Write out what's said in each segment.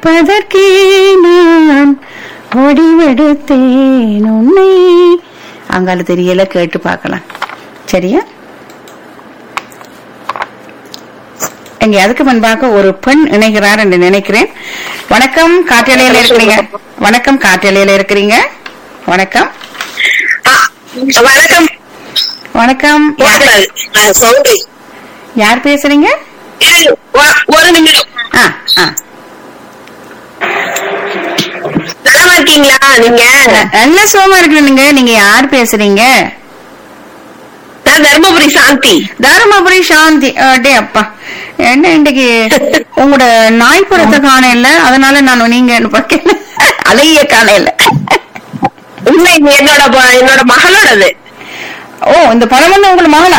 பார்ப்பதற்கே நான் முடிவெடுத்தேன் உன்னை அங்கால தெரியல கேட்டு பார்க்கலாம் சரியா இங்க அதுக்கு முன்பாக ஒரு பெண் இணைகிறார் என்று நினைக்கிறேன் வணக்கம் காற்றலையில இருக்கிறீங்க வணக்கம் காற்றலையில இருக்கிறீங்க வணக்கம் வணக்கம் வணக்கம் யார் சௌரி யார் பேசுறீங்க ஒரு நிமிடம் ஆ ஆ நலமா இருக்கீங்களா நீங்க நல்ல சுகமா இருக்கிறீங்க நீங்க யார் பேசுறீங்க நான் தர்மபுரி சாந்தி தருமபுரி சாந்தி டே அப்பா என்ன இன்னைக்கு உங்களோட நாய்ப்புறத்தை காணல அதனால நான் நீங்க பார்க்கல அலைய காணல இல்ல இது என்னோட ப- என்னோட மகளோடது ஓ இந்த படம் வந்து உங்களுக்கு மகளா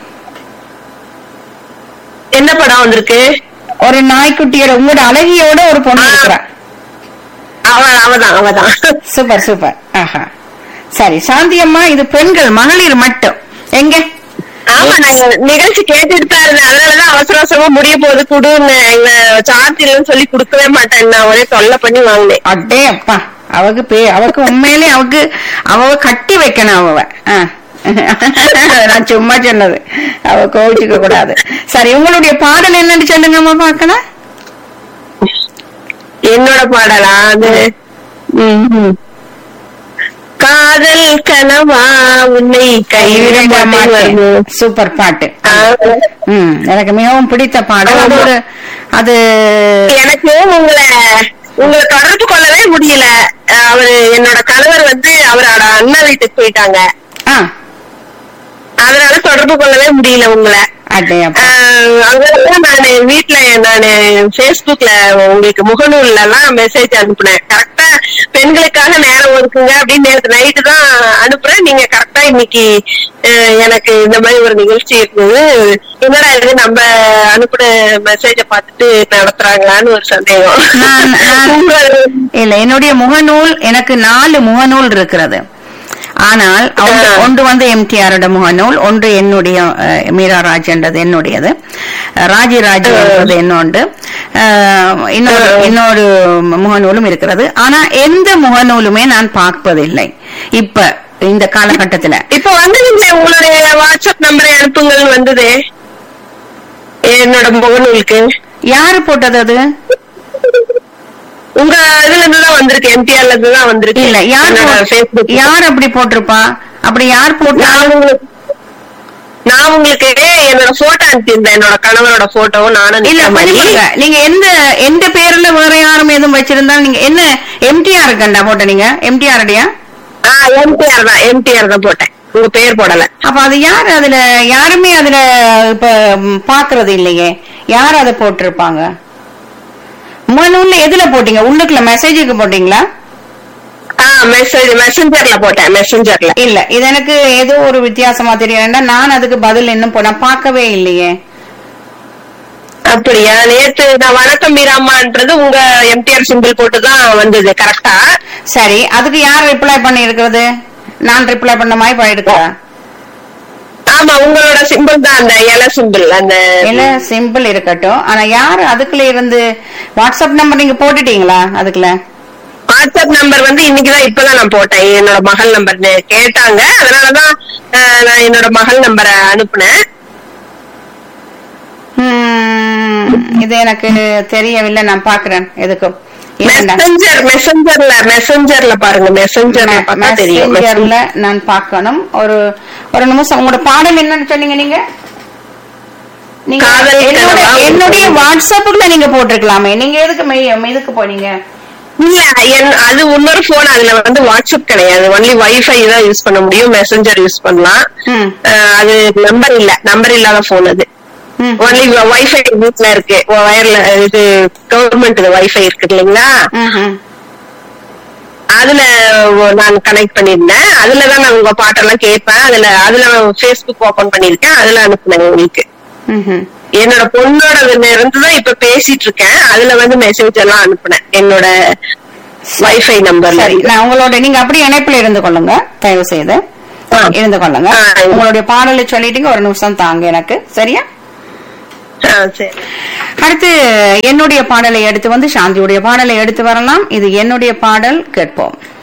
என்ன படம் வந்திருக்கு ஒரு நாய்க்குட்டியோட உங்களோட அழகியோட ஒரு பொண்ணு ஆ. இருக்கிறா அவ அவதான் அவதான் சூப்பர் சூப்பர் ஆஹா சரி சாந்தி அம்மா இது பெண்கள் மகளிர் மட்டும் எங்க ஆமா நாங்க நிகழ்ச்சி கேட்டுட்டு தான் இருந்தேன் அதனாலதான் அவசர அவசரமா முடிய போகுது குடுன்னு எங்க சார்ஜ் சொல்லி கொடுக்கவே மாட்டேன் நான் ஒரே தொல்லை பண்ணி வாங்கினேன் அட்டே அப்பா அவக்கு பே அவக்கு உண்மையிலே அவக்கு அவ கட்டி வைக்கணும் அவ ஆ. நான் சும்மா சொன்னது அவ கோவிச்சுக்க கூடாது சரி உங்களுடைய பாடல் என்னன்னு சொல்லுங்க அம்மா பார்க்கலாம் என்னோட பாடலா அது ம்ஹும். காதல் கனவா உன்னை கைவிட மாட்டேன் வருது. சூப்பர் பாட்டு ஆ, ம் எனக்கு மிகவும் பிடித்த பாடல் அது ஒரு அது எனக்கு உங்களை உங்களை தொடர்பு கொள்ளவே முடியல அஹ் அவரு என்னோட கணவர் வந்து அவரோட அண்ணன் வீட்டுக்கு போயிட்டாங்க ஆ அதனால தொடர்பு கொள்ளவே முடியல உங்களை அட்டே அப்பா ஆஹ் அங்க நானு வீட்டுல நானு Facebookல உங்களுக்கு முகநூல்ல எல்லாம் மெசேஜ் அனுப்புனேன் கரெக்டா பெண்களுக்காக நேரம் ஒதுக்குங்க அப்படின்னு நேற்று நைட்டு தான் அனுப்புறேன் நீங்க கரெக்டா இன்னைக்கு ஆஹ் எனக்கு இந்த மாதிரி ஒரு நிகழ்ச்சி இருந்தது என்னடா இது நம்ம அனுப்புன மெசேஜ பார்த்துட்டு நடத்துறாங்களான்னு ஒரு சந்தேகம் நான் நான் உங்க- இல்ல என்னுடைய முகநூல் எனக்கு நாலு முகநூல் இருக்கிறது ஆனால் ஒன்று- ஆ. ஒன்று வந்து எம்டிஆரோட முகநூல் ஒன்று என்னுடைய அஹ், மீரா ராஜ் என்றது என்னுடையது அஹ், ராஜி ராஜ் என்றது என்னோண்டு அஹ், இன்னொரு இன்னொரு முகநூலும் இருக்கிறது ஆனா எந்த முகநூலுமே நான் பார்ப்பதில்லை இப்ப இந்த காலகட்டத்துல இப்ப வந்ததுங்களே உங்களுடைய வாட்ஸ்அப் நம்பரை அனுப்புங்கள் வந்தது என்னோட முகநூலுக்கு யாரு போட்டது அது உங்க இதுல இருந்து தான் வந்திருக்கு எம்டிஆர்ல இருந்து தான் வந்திருக்கு இல்ல யார் என்னோட போட்- Facebook. யார் அப்படி போட்டிருப்பா அப்படி யார் போட்டா நான் உங்களுக்கு நான் உங்களுக்கு என்னோட போட்டோ அனுப்பியிருந்தேன் என்னோட கணவரோட போட்டோவும் நானும் இல்ல நிக்கிற கொஞ்சம் மாதிரி பாருங்க. நீங்க எந்த எந்த பேர்ல வேற யாரும் எதுவும் வச்சிருந்தாலும் நீங்க என்ன எம்டிஆர் கண்டா போட்ட நீங்க எம்டிஆர் அடியா ஆஹ் எம்டிஆர் தான் எம்டிஆர் தான் போட்டேன் உங்க பேர் போடல அப்ப அது யார் அதுல யாருமே அதுல இப்ப ம், பாக்குறது இல்லையே யார் அதை போட்டிருப்பாங்க முகநூல்ல எதுல போட்டீங்க உள்ளுக்குள்ள மெசேஜுக்கு போட்டீங்களா ஆஹ் மெசேஜ் மெசஞ்சர்ல போட்டேன் மெசஞ்சர்ல இல்ல இது எனக்கு ஏதோ ஒரு வித்தியாசமா தெரியலன்னா நான் அதுக்கு பதில் இன்னும் போன பார்க்கவே இல்லையே அப்படியா நேத்து நான் வணக்கம் மீராமான்றது உங்க எம்டிஆர் சிம்பிள் போட்டு தான் வந்தது கரெக்டா சரி அதுக்கு யார் ரிப்ளை பண்ணி இருக்கிறது நான் ரிப்ளை பண்ண மாதிரி போயிருக்கா ஆமா உங்களோட சிம்பிள் தான் அந்த இலை சிம்பிள் அந்த இல்ல சிம்பிள் இருக்கட்டும் ஆனா யாரு அதுக்குள்ள இருந்து வாட்ஸ்அப் நம்பர் நீங்க போட்டுட்டீங்களா அதுக்குள்ள வாட்ஸ்அப் நம்பர் வந்து இன்னைக்குதான் இப்பதான் நான் போட்டேன் என்னோட மகள் நம்பர் கேட்டாங்க அதனாலதான் அஹ், நான் என்னோட மகள் நம்பரை அனுப்புனேன் ஹம், இது எனக்கு தெரியவில்லை நான் பாக்குறேன் எதுக்கும் ஏன்டா? மெசஞ்சர் மெசஞ்சர்ல மெசஞ்சர்ல பாருங்க மெசஞ்சர்ல பார்த்தா தெரியும் மெசேஞ்சர்ல நான் பார்க்கணும் ஒரு ஒரு நிமிஷம் உங்களோட பாடல் என்னன்னு சொன்னீங்க நீங்க நீங்க காதல் என்னோட கனவா? என்னுடைய வாட்ஸ்அப்புக்குள்ள நீங்க போட்டிருக்கலாமே நீங்க எதுக்கு மெய்- இதுக்கு போனீங்க இல்ல என் அது இன்னொரு போன் அதுல வந்து வாட்ஸ்அப் கிடையாது ஒன்லி வைஃபை தான் யூஸ் பண்ண முடியும் மெசஞ்சர் யூஸ் பண்ணலாம் ம். அஹ், அது நம்பர் இல்ல நம்பர் இல்லாத போன் அது ம். ஒன்லி வைஃபை வீட்ல இருக்கு வயர்ல இது கவர்மெண்ட் வைஃபை இருக்கு இல்லைங்களா ம்ஹும். அதுல நான் கனெக்ட் பண்ணிருந்தேன் அதுலதான் நான் உங்க பாட்டெல்லாம் கேட்பேன் அதுல அதுல ஃபேஸ்புக் ஓபன் பண்ணிருக்கேன் அதுல அனுப்புனேன் உங்களுக்கு ம்ஹும். என்னோட பொண்ணோட இருந்து தான் இப்ப பேசிட்டு இருக்கேன் அதுல வந்து மெசேஜ் எல்லாம் அனுப்புனேன் என்னோட வைஃபை நம்பர்ல சரி நான் உங்களோட நீங்க அப்படியே இணைப்புல இருந்து கொள்ளுங்க தயவு செய்து ஆ. இருந்து கொள்ளுங்க ஆ. உங்களுடைய பாடலை சொல்லிட்டீங்க ஒரு நிமிஷம் தாங்க எனக்கு சரியா ஆ, சரி அடுத்து என்னுடைய பாடலை எடுத்து வந்து சாந்தியுடைய பாடலை எடுத்து வரலாம் இது என்னுடைய பாடல் கேட்போம்